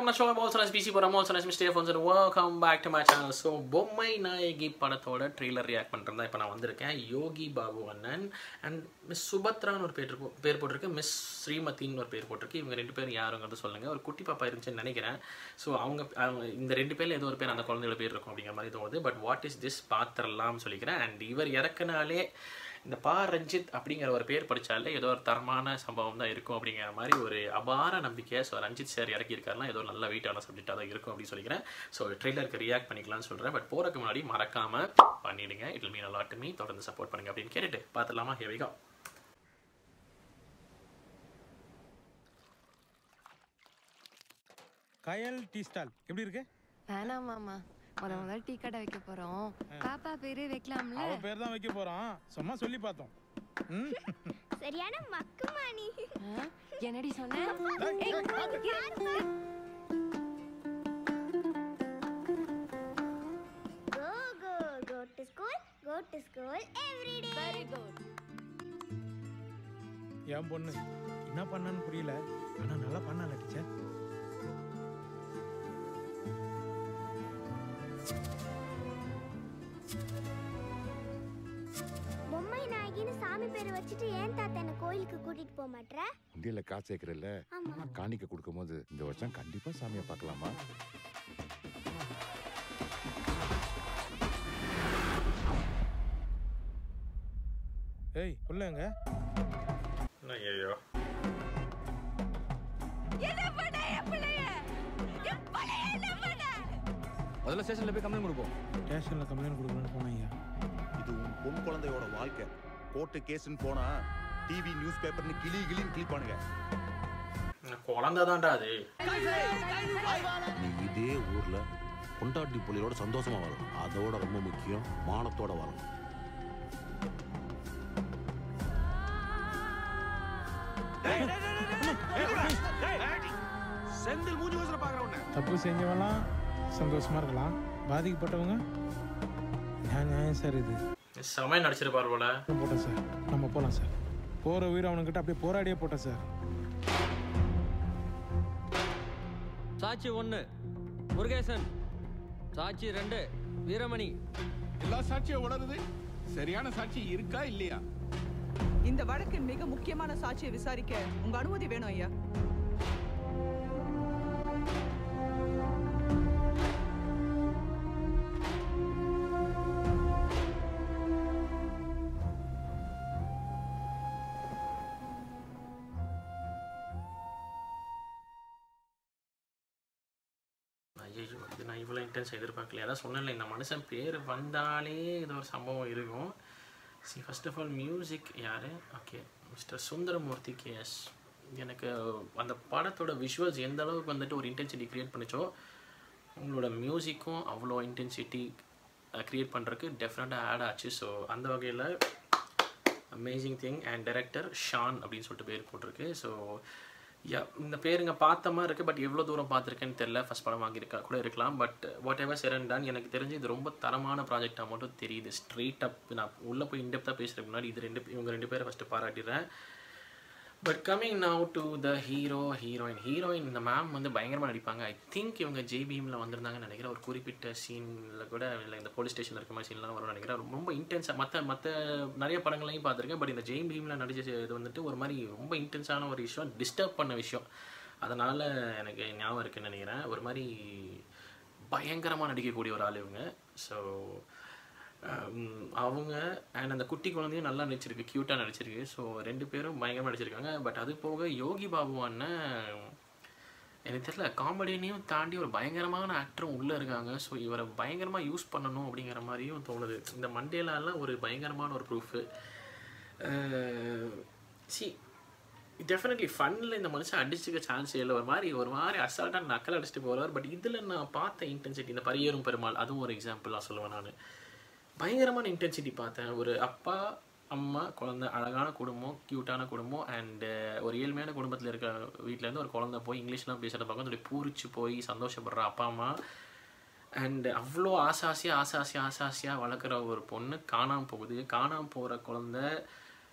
நான் ஷோ மோல்சனஸ் பிசி போகிற மோல்சனஸ் மிஸ்டே ஃபோன்ஸ் welcome back to my channel so Bommai Nayagi படத்தோட ட்ரெய்லர் ரியாக்ட் பண்ணுறதா இப்போ நான் வந்திருக்கேன் யோகி பாபு அண்ணன் அண்ட் மிஸ் சுபத்ரான்னு ஒரு பேர் இருக்கும் பேர் போட்டிருக்கு மிஸ் ஸ்ரீமதின்னு ஒரு பேர் போட்டிருக்கு இவங்க ரெண்டு பேரும் யாருங்கிறது சொல்லுங்கள் ஒரு குட்டி பாப்பா இருந்துச்சுன்னு நினைக்கிறேன் ஸோ அவங்க அவங்க இந்த ரெண்டு பேரில் ஏதோ ஒரு பேர் அந்த குழந்தையோட பேர் இருக்கும் அப்படிங்கிற மாதிரி தோணுது பட் வாட் இஸ் திஸ் பாத்திரலாம்னு சொல்லிக்கிறேன் அண்ட் இவர் இறக்குனாலே இந்த பா ரஞ்சித் அப்படிங்கிற ஒரு பேர் படித்தாலே ஏதோ ஒரு தரமான சம்பவம் தான் இருக்கும் அப்படிங்கிற மாதிரி ஒரு அபார நம்பிக்கை ஸோ ரஞ்சித் சார் இறக்கியிருக்காருனா ஏதோ நல்ல வெயிட்டான சப்ஜெக்டாக தான் இருக்கும் அப்படின்னு சொல்லிக்கிறேன் ஸோ ட்ரெய்லருக்கு ரியாக்ட் பண்ணிக்கலாம்னு சொல்கிறேன் பட் போகிறதுக்கு முன்னாடி மறக்காமல் பண்ணிடுங்க இட் மீன் அலாட் மீ தொடர்ந்து சப்போர்ட் பண்ணுங்க அப்படின்னு கேட்டுட்டு பார்த்துலாமா ஹெவிகா கயல் டீ ஸ்டால் எப்படி இருக்கு வேணாம் மாமா முத முதல்ல டீ கடை வைக்க போறோம் பாப்பா பேரு வைக்கலாம்ல அவ பேர் தான் வைக்க போறோம் சும்மா சொல்லி பார்த்தோம் ம் சரியான மக்குமா நீ ஆ? என்னடி சொன்ன go go go to school go to school every day very good என் பொண்ணு என்ன பண்ணான்னு புரியல ஆனா நல்லா பண்ணால டீச்சர் பொம்மை நாயகின்னு சாமி பேர் வச்சுட்டு ஏன் தாத்தா என்ன கோயிலுக்கு கூட்டிட்டு போக மாட்ற உண்டியல்ல காசு சேர்க்கிறல்ல ஆமா காணிக்க கொடுக்கும்போது இந்த வருஷம் கண்டிப்பா சாமியை பார்க்கலாமா ஏய் புள்ளங்க ஐயோ முதல்ல ஸ்டேஷன்ல போய் கம்ப்ளைண்ட் கொடுப்போம் ஸ்டேஷன்ல கம்ப்ளைண்ட் கொடுக்கணும்னு போனேன் ஐயா இது உன் பொன் குழந்தையோட வாழ்க்கை கோர்ட்டு கேஸ்ன்னு போனா டிவி நியூஸ் பேப்பர்னு கிளி கிளின்னு கிளிப்பானுங்க குழந்தை தான்டா அது நீ இதே ஊர்ல கொண்டாட்டி புள்ளியோட சந்தோஷமா வாழணும் அதோட ரொம்ப முக்கியம் மானத்தோட வாழணும் செந்தில் மூஞ்சி வசல பாக்குற உன்ன தப்பு செஞ்சவெல்லாம் சந்தோஷமா இருக்கலாம் பாதிக்கப்பட்டவங்க நியாயம் நியாயம் சார் இது செமையாக நடிச்சிருப்பார் போல போட்டேன் சார் நம்ம போலாம் சார் போற உயிர் அவனுக்கிட்ட அப்படியே போராடியே போட்டேன் சார் சாட்சி ஒன்று முருகேசன் சாட்சி ரெண்டு வீரமணி எல்லா சாட்சியும் உணருது சரியான சாட்சி இருக்கா இல்லையா இந்த வழக்கின் மிக முக்கியமான சாட்சியை விசாரிக்க உங்க அனுமதி வேணும் ஐயா ஐயோ இது நான் இவ்வளோ இன்டென்ஸ் எதிர்பார்க்கல அதான் சொன்னேன்ல இந்த மனுஷன் பேர் வந்தாலே இது ஒரு சம்பவம் இருக்கும் சி ஃபர்ஸ்ட் ஆஃப் ஆல் மியூசிக் யார் ஓகே மிஸ்டர் சுந்தரமூர்த்தி கேஎஸ் எனக்கு அந்த படத்தோட விஷுவல்ஸ் எந்த அளவுக்கு வந்துட்டு ஒரு இன்டென்சிட்டி க்ரியேட் பண்ணுச்சோ உங்களோட மியூசிக்கும் அவ்வளோ இன்டென்சிட்டி க்ரியேட் பண்ணுறதுக்கு டெஃபினட்டாக ஆட் ஆச்சு ஸோ அந்த வகையில் amazing thing and director Shaan அப்படின்னு சொல்லிட்டு பேர் போட்டிருக்கு ஸோ யா இந்த பேருங்க பார்த்த மாதிரி இருக்குது பட் எவ்வளோ தூரம் பார்த்துருக்கேன்னு தெரில ஃபஸ்ட் படம் வாங்கியிருக்கா கூட இருக்கலாம் பட் வாட் எவர் செரன் டான் எனக்கு தெரிஞ்சு இது ரொம்ப தரமான ப்ராஜெக்டாக மட்டும் தெரியுது ஸ்ட்ரெயிட் அப் நான் உள்ளே போய் இன்டெப்த்தாக பேசுகிறதுக்கு முன்னாடி இது ரெண்டு இவங்க ரெண்டு பேரை ஃபஸ்ட்டு பாராட்டிடுறேன் but coming now to the hero heroine heroine இந்த மேம் வந்து பயங்கரமாக நடிப்பாங்க ஐ திங்க் இவங்க ஜேபிஎம்ல வந்திருந்தாங்கன்னு நினைக்கிறேன் ஒரு குறிப்பிட்ட சீனில் கூட இல்லை இந்த போலீஸ் ஸ்டேஷனில் இருக்க மாதிரி சீன்லாம் வரும்னு நினைக்கிறேன் ரொம்ப இன்டென்ஸாக மற்ற மற்ற நிறைய படங்களையும் பார்த்துருக்கேன் பட் இந்த ஜேபிஎம்ல நடிச்ச இது வந்துட்டு ஒரு மாதிரி ரொம்ப இன்டென்ஸான ஒரு விஷயம் டிஸ்டர்ப் பண்ண விஷயம் அதனால் எனக்கு ஞாபகம் இருக்குன்னு நினைக்கிறேன் ஒரு மாதிரி பயங்கரமாக நடிக்கக்கூடிய ஒரு ஆள் இவங்க ஸோ ஹம், அவங்க அண்ட் அந்த குட்டி குழந்தையும் நல்லா நடிச்சிருக்கு க்யூட்டாக நடிச்சிருக்கு ஸோ ரெண்டு பேரும் பயங்கரமாக நடிச்சிருக்காங்க பட் அது போக யோகி பாபு அண்ணன் எனக்கு தெரியல காமெடியனையும் தாண்டி ஒரு பயங்கரமான ஆக்டரும் உள்ளே இருக்காங்க ஸோ இவரை பயங்கரமாக யூஸ் பண்ணணும் அப்படிங்கிற மாதிரியும் தோணுது இந்த மண்டேலாலாம் ஒரு பயங்கரமான ஒரு ப்ரூஃபு சி டெஃபினெட்லி ஃபன்னில் இந்த மனுஷன் அடிச்சுக்க சான்ஸ் இல்லை ஒரு மாதிரி ஒரு மாதிரி அசால்ட்டாக நக்கல் அடிச்சுட்டு போகிறார் பட் இதில் நான் பார்த்த இன்டென்சிட்டி இந்த பரியேறும் பெருமாள் அதுவும் ஒரு எக்ஸாம்பிளாக சொல்லுவேன் நான் பயங்கரமான இன்டென்சிட்டி பார்த்தேன் ஒரு அப்பா அம்மா குழந்தை அழகான குடும்பம் க்யூட்டான குடும்பம் அண்டு ஒரு ஏழ்மையான குடும்பத்தில் இருக்க வீட்டிலேருந்து ஒரு குழந்தை போய் இங்கிலீஷ்லாம் பேசுகிறத பார்க்க அப்படி பூரிச்சு போய் சந்தோஷப்படுற அப்பா அம்மா அண்ட் அவ்வளோ ஆசாசியாக ஆசாசியாக ஆசாசியாக வளர்க்குற ஒரு பொண்ணு காணாமல் போகுது காணாமல் போகிற குழந்தை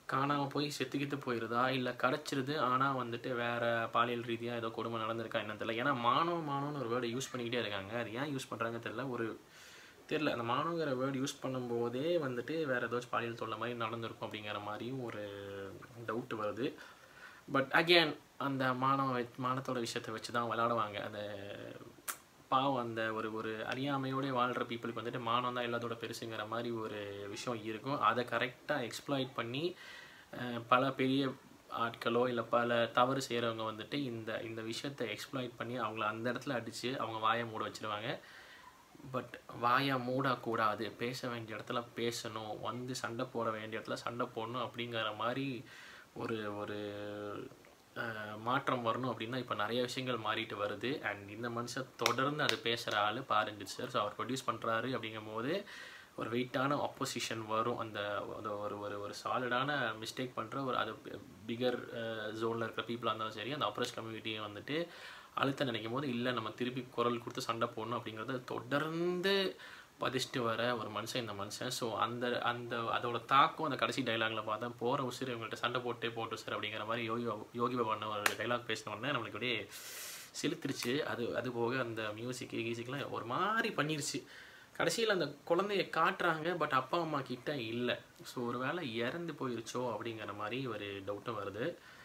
காணாமல் போய் செத்துக்கிட்டு போயிடுதா இல்லை கிடச்சிருது ஆனால் வந்துட்டு வேறு பாலியல் ரீதியாக ஏதோ கொடுமை நடந்திருக்கா என்னன்னு தெரியல ஏன்னா மானவ மானவன்னு ஒரு வேர்டை யூஸ் பண்ணிக்கிட்டே இருக்காங்க அது ஏன் யூஸ் பண்ணுறாங்க தெரியல ஒரு தெரியல அந்த மானவங்கிற வேர்டு யூஸ் பண்ணும்போதே வந்துட்டு வேறு ஏதாச்சும் பாலியல் தொல்லை மாதிரி நடந்திருக்கும் அப்படிங்கிற மாதிரியும் ஒரு டவுட் வருது பட் அகேன் அந்த மானவ வச்- மானத்தோட விஷயத்தை வச்சு தான் விளாடுவாங்க அந்த பாவம் அந்த ஒரு ஒரு அறியாமையோடய வாழ்கிற பீப்புளுக்கு வந்துட்டு மானம் தான் எல்லாத்தோட பெருசுங்கிற மாதிரி ஒரு விஷயம் இருக்கும் அதை கரெக்டாக எக்ஸ்ப்ளாய்ட் பண்ணி அஹ், பல பெரிய ஆட்களோ இல்லை பல தவறு செய்கிறவங்க வந்துட்டு இந்த இந்த விஷயத்தை எக்ஸ்ப்ளாய்ட் பண்ணி அவங்கள அந்த இடத்துல அடித்து அவங்க வாயை மூட வச்சிருவாங்க பட் வாயை மூடக்கூடாது பேச வேண்டிய இடத்துல பேசணும் வந்து சண்டை போட வேண்டிய இடத்துல சண்டை போடணும் அப்படிங்கிற மாதிரி ஒரு ஒரு அஹ், மாற்றம் வரணும் அப்படின்னா இப்போ நிறைய விஷயங்கள் மாறிட்டு வருது அண்ட் இந்த மனுஷன் தொடர்ந்து அது பேசுகிற ஆள் பாருங்க சார் ஸோ அவர் ப்ரொடியூஸ் பண்ணுறாரு அப்படிங்கும்போது ஒரு வெயிட்டான ஆப்போசிஷன் வரும் அந்த அது ஒரு ஒரு ஒரு சாலிடான மிஸ்டேக் பண்ணுற ஒரு அது பிகர் ஜோனில் இருக்கிற பீப்புளாக இருந்தாலும் சரி அந்த அப்ரோச் கம்யூனிட்டியை வந்துட்டு அழுத்த நினைக்கும் போது இல்லை நம்ம திருப்பி குரல் கொடுத்து சண்டை போடணும் அப்படிங்கிறத தொடர்ந்து பதிச்சுட்டு வர ஒரு மனுஷன் இந்த மனுஷன் ஸோ அந்த அந்த அதோட தாக்கம் அந்த கடைசி டைலாகில் பார்த்தா போகிற உசிறு இவங்கள்ட்ட சண்டை போட்டே போட்டு சார் அப்படிங்கிற மாதிரி யோகி பாபு- யோகி பாபான ஒரு டைலாக் பேசின உடனே நம்மளுக்கு அப்படியே செலுத்துருச்சு அது அது போக அந்த மியூசிக்கு கீசிக்லாம் ஒரு மாதிரி பண்ணிருச்சு கடைசியில் அந்த குழந்தைய காட்டுறாங்க பட் அப்பா அம்மா கிட்ட இல்லை ஸோ ஒரு வேளை இறந்து போயிருச்சோ அப்படிங்கிற மாதிரி ஒரு டவுட்டும் வருது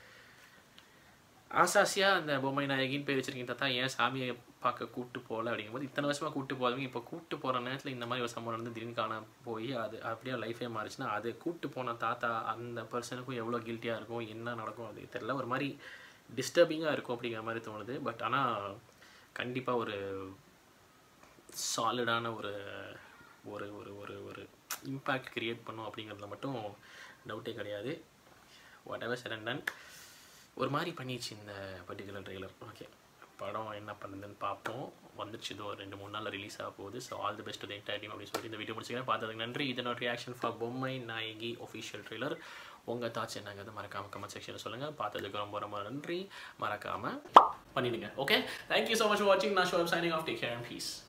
ஆசாசியாக அந்த பொம்மை நாயகின்னு பேர் வச்சிருக்கீங்க தாத்தா ஏன் சாமியை பார்க்க கூட்டு போகல அப்படிங்கும்போது இத்தனை வருஷமாக கூட்டு போகாதவங்க இப்போ கூட்டு போகிற நேரத்தில் இந்த மாதிரி ஒரு சம்பவம் நடந்து திடீர்னு காண போய் அது அப்படியே லைஃபே மாறிச்சுன்னா அது கூட்டு போன தாத்தா அந்த பர்சனுக்கும் எவ்வளோ கில்ட்டியாக இருக்கும் என்ன நடக்கும் அது தெரியல ஒரு மாதிரி டிஸ்டர்பிங்காக இருக்கும் அப்படிங்கிற மாதிரி தோணுது பட் ஆனால் கண்டிப்பாக ஒரு சாலிடான ஒரு ஒரு ஒரு ஒரு ஒரு இம்பேக்ட் கிரியேட் பண்ணும் அப்படிங்கிறதுல மட்டும் டவுட்டே கிடையாது whatever set and done ஒரு மாதிரி பண்ணிடுச்சு இந்த பர்டிகுலர் ட்ரெய்லர் ஓகே படம் என்ன பண்ணுதுன்னு பார்ப்போம் வந்துடுச்சு இதோ ஒரு ரெண்டு மூணு நாளில் ரிலீஸ் ஆக போகுது so all the best entire team அப்படின்னு சொல்லிட்டு இந்த வீடியோ முடிச்சுக்கிறேன் பார்த்ததுக்கு நன்றி இதனோட reaction for Bommai Nayagi official trailer உங்கள் தாட்ஸ் என்னங்கிறது மறக்காமல் கமெண்ட் செக்ஷனில் சொல்லுங்கள் பார்த்ததுக்கு ரொம்ப ரொம்ப நன்றி மறக்காமல் பண்ணிடுங்க okay thank you so much for வாட்சிங் நான் ஷோ signing off take care and piece